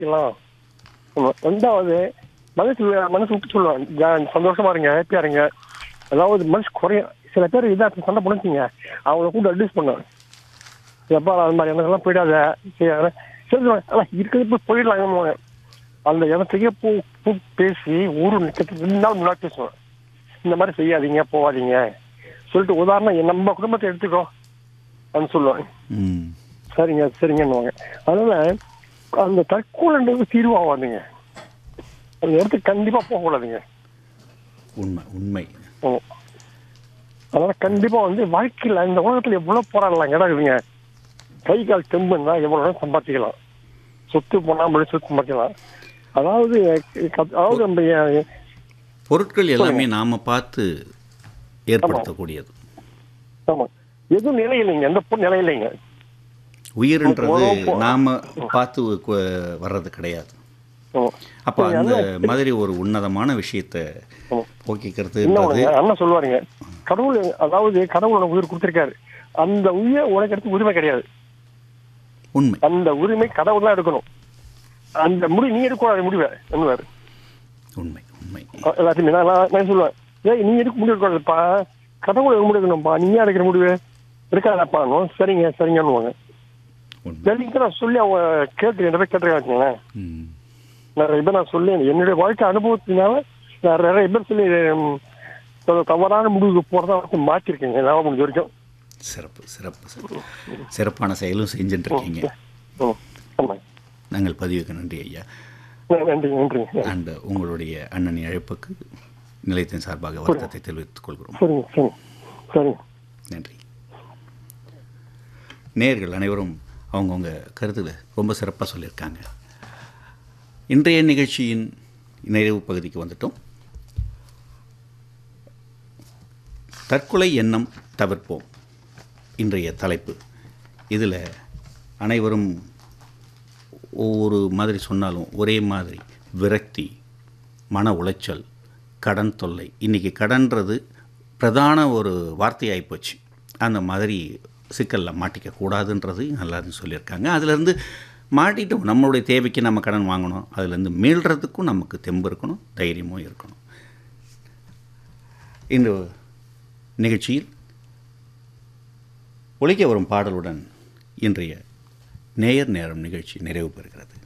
மாத்திக்கலாம் ஆமா. ரெண்டாவது மனசு மனசு விட்டு சொல்லுவாங்க ஜா- சந்தோஷமா இருங்க ஹாப்பியா இருங்க அதாவது மனசு குறையும் சில பேர் இதா சண்டை போனீங்க அவங்கள கூட அட்வைஸ் பண்ணுவேன் எப்பா அது மாதிரி எனக்கெல்லாம் போயிடாத சரி அதான் சரி அதான் இருக்கிறது போய் போயிடலாங்க அந்த இடத்துக்கே பூ பூ பேசி ஊரு நிற்கிறதுக்கு ரெண்டு நாள் முன்னாடி பேசுவேன் இந்த மாதிரி செய்யாதீங்க போகாதீங்க சொல்லிட்டு உதாரணம் என் நம்ம குடும்பத்தை எடுத்துக்கோ அப்படின்னு சொல்லுவேன் ம் சரிங்க சரிங்கன்னுவாங்க அதனால அந்த தற்கொலைன்றது தீர்வு ஆகாதுங்க அந்த இடத்துக்கு கண்டிப்பா போகக்கூடாதுங்க உண்மை உண்மை ஆமா. அதனால கண்டிப்பா வந்து வாழ்க்கையில இந்த உலகத்துல எவ்வளவு போராடலாம் இடம் இருக்குங்க கை கால் தெம்புன்னா எவ்வளவு நேரம் சம்பாதிக்கலாம் சொத்து போனா மொழி சொத்து சம்பாதிக்கலாம் அதாவது க- அதாவது நம்ம எ- பொருட்கள் எல்லாமே நாம பார்த்து ஏற்படுத்தக்கூடியது ஆமா எதுவும் நிலை இல்லைங்க எந்த பொருள் நிலை இல்லைங்க உயிர்ன்றது போ- நாம பார்த்து கு- வர்றது கிடையாது ஆமா. அப்போ சரி, அந்த அண்ணா, மாதிரி ஒரு உன்னதமான விஷயத்தை ஆமா. போக்கிக்கிறதுன்றது இன்னொன்னு அண்ணா சொல்லுவாருங்க கடவுள் அதாவது கடவுளோட உயிர் கொடுத்திருக்காரு அந்த உயிர் உனக்கு எடுத்து உரிமை கிடையாது உண்மை அந்த உரிமை கடவுள் தான் எடுக்கணும் அந்த முடி நீ எடுக்கூடாது முடிவை என்னவாரு உண்மை உண்மை எல்லாத்தையுமே நான் நான் நான் சொல்லுவேன் ஏய் நீ எடுக்க முடிவு எடுக்கூடாதுப்பா கடவுள் எடுக்க முடியணும்ப்பா நீ ஏன் எடுக்கிற முடிவு எடுக்காதப்பா சரிங்க சரிங்கன்னுவாங்க உண்மை சரிங்க நான் சொல்லி அவங்க கேட்டு நிறைய கேட்டுருக்கேன் வச்சுங்களேன் ம். நிறைய பேர் நான் சொல்லி என்னுடைய வாழ்க்கை அனுபவத்தினால நான் நிறைய பேர் சொல்லி ம், கொஞ்சம் தவறான முடிவுக்கு போறதா வந்து மாற்றிருக்கேங்க நான் முடிஞ்ச வரைக்கும் சிறப்பு சிறப்பு சிறப்பு சிறப்பான செயலும் செஞ்சுட்டு இருக்கீங்க ம், ஆமாங்க நாங்கள் பதிவுக்கு நன்றி ஐயா நன்றி நன்றிங்க அண்ட் உங்களுடைய அண்ணனின் அழைப்புக்கு நிலையத்தின் சார்பாக வருத்தத்தை தெரிவித்துக் கொள்கிறோம் சரிங்க சரிங்க சரிங்க நன்றி நேர்கள் அனைவரும் அவங்கவுங்க கருத்தில் ரொம்ப சிறப்பாக சொல்லியிருக்காங்க இன்றைய நிகழ்ச்சியின் நிறைவு பகுதிக்கு வந்துட்டோம் தற்கொலை எண்ணம் தவிர்ப்போம் இன்றைய தலைப்பு இதில் அனைவரும் ஒவ்வொரு மாதிரி சொன்னாலும் ஒரே மாதிரி விரக்தி மன உளைச்சல் கடன் தொல்லை இன்றைக்கி கடன்றது பிரதான ஒரு வார்த்தையாகி போச்சு அந்த மாதிரி சிக்கலில் மாட்டிக்க கூடாதுன்றது நல்லா சொல்லியிருக்காங்க அதுலேருந்து மாட்டிட்டோம் நம்மளுடைய தேவைக்கு நம்ம கடன் வாங்கணும் அதுலேருந்து மீள்றதுக்கும் நமக்கு தெம்பு இருக்கணும் தைரியமும் இருக்கணும் இந்த நிகழ்ச்சியில் ஒழிக்க வரும் பாடலுடன் இன்றைய நேயர் நேரம் நிகழ்ச்சி நிறைவு பெறுகிறது